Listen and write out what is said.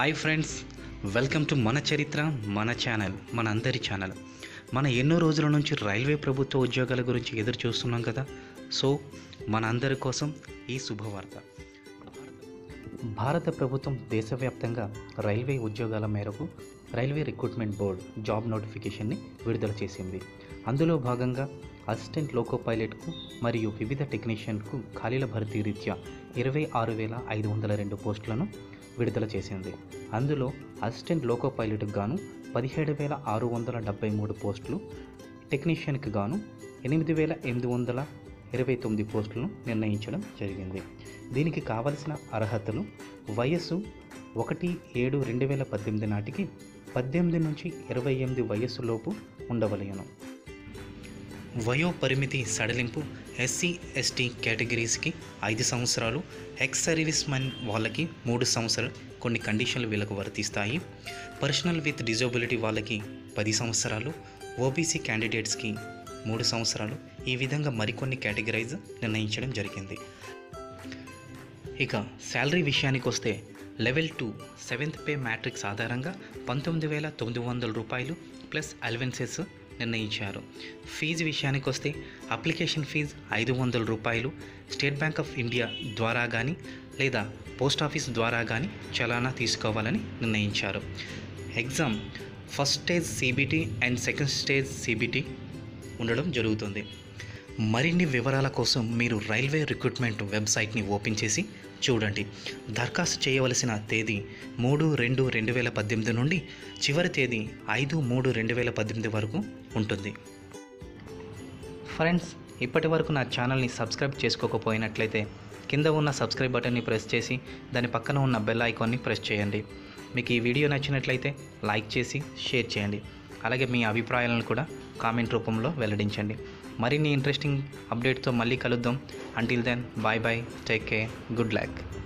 hi friends welcome to మన చరిత్ర మన ఛానల్ మన అందరి ఛానల్ మన ఎన్నో రోజుల నుంచి రైల్వే ప్రభుత్వ ఉద్యోగాల గురించి ఎదురు చూస్తున్నాం కదా సో మన అందరి కోసం ఈ శుభవార్త భారత ప్రభుత్వం దేశవ్యాప్తంగా రైల్వే ఉద్యోగాల మేరకు రైల్వే రిక్రూట్మెంట్ బోర్డ్ జాబ్ నోటిఫికేషన్ని విడుదల చేసింది అందులో భాగంగా అసిస్టెంట్ లోకో పైలట్కు మరియు వివిధ టెక్నీషియన్కు ఖాళీల భర్తీ రీత్యా ఇరవై ఆరు వేల ఐదు వందల రెండు పోస్టులను విడుదల చేసింది అందులో అసిస్టెంట్ లోకో పైలట్కు గాను పదిహేడు వేల ఆరు వందల డెబ్బై మూడు పోస్టులు టెక్నీషియన్కి గాను ఎనిమిది వేల ఎనిమిది వందల ఇరవై తొమ్మిది పోస్టులను నిర్ణయించడం జరిగింది దీనికి కావలసిన అర్హతలు వయస్సు ఒకటి ఏడు రెండు వేల పద్దెనిమిది నాటికి పద్దెనిమిది నుంచి ఇరవై ఎనిమిది వయస్సులోపు ఉండవలయను వయో పరిమితి సడలింపు ఎస్సీ ఎస్టీ కేటగిరీస్కి ఐదు సంవత్సరాలు ఎక్స్ సర్వీస్ మెన్ వాళ్ళకి మూడు సంవత్సరాలు కొన్ని కండిషన్లు వీళ్ళకు వర్తిస్తాయి పర్సనల్ విత్ డిజబిలిటీ వాళ్ళకి పది సంవత్సరాలు ఓబీసీ క్యాండిడేట్స్కి మూడు సంవత్సరాలు ఈ విధంగా మరికొన్ని కేటగిరైజ్ నిర్ణయించడం జరిగింది ఇక శాలరీ విషయానికి వస్తే level two seventh pay matrix ఆధారంగా పంతొమ్మిది వేల తొమ్మిది వందల రూపాయలు ప్లస్ అలవెన్సెస్ నిర్ణయించారు ఫీజు విషయానికి వస్తే అప్లికేషన్ ఫీజు ఐదు వందల రూపాయలు స్టేట్ బ్యాంక్ ఆఫ్ ఇండియా ద్వారా కానీ లేదా పోస్ట్ ఆఫీస్ ద్వారా కానీ చలానా తీసుకోవాలని నిర్ణయించారు exam first stage CBT and second stage CBT ఉండడం జరుగుతుంది మరిన్ని వివరాల కోసం మీరు రైల్వే రిక్రూట్మెంట్ వెబ్సైట్ని ఓపెన్ చేసి చూడండి దరఖాస్తు చేయవలసిన తేదీ మూడు రెండు రెండు వేల పద్దెనిమిది నుండి చివరి తేదీ ఐదు మూడు రెండు వేల పద్దెనిమిది వరకు ఉంటుంది ఫ్రెండ్స్ ఇప్పటి వరకు నా ఛానల్ని సబ్స్క్రైబ్ చేసుకోకపోయినట్లయితే కింద ఉన్న సబ్స్క్రైబ్ బటన్ని ప్రెస్ చేసి దాని పక్కన ఉన్న బెల్ ఐకాన్ని ప్రెస్ చేయండి మీకు ఈ వీడియో నచ్చినట్లయితే లైక్ చేసి షేర్ చేయండి అలాగే మీ అభిప్రాయాలను కూడా కామెంట్ రూపంలో వెల్లడించండి మరిన్ని ఇంట్రెస్టింగ్ అప్డేట్తో మళ్ళీ కలుద్దాం until then bye bye take care good luck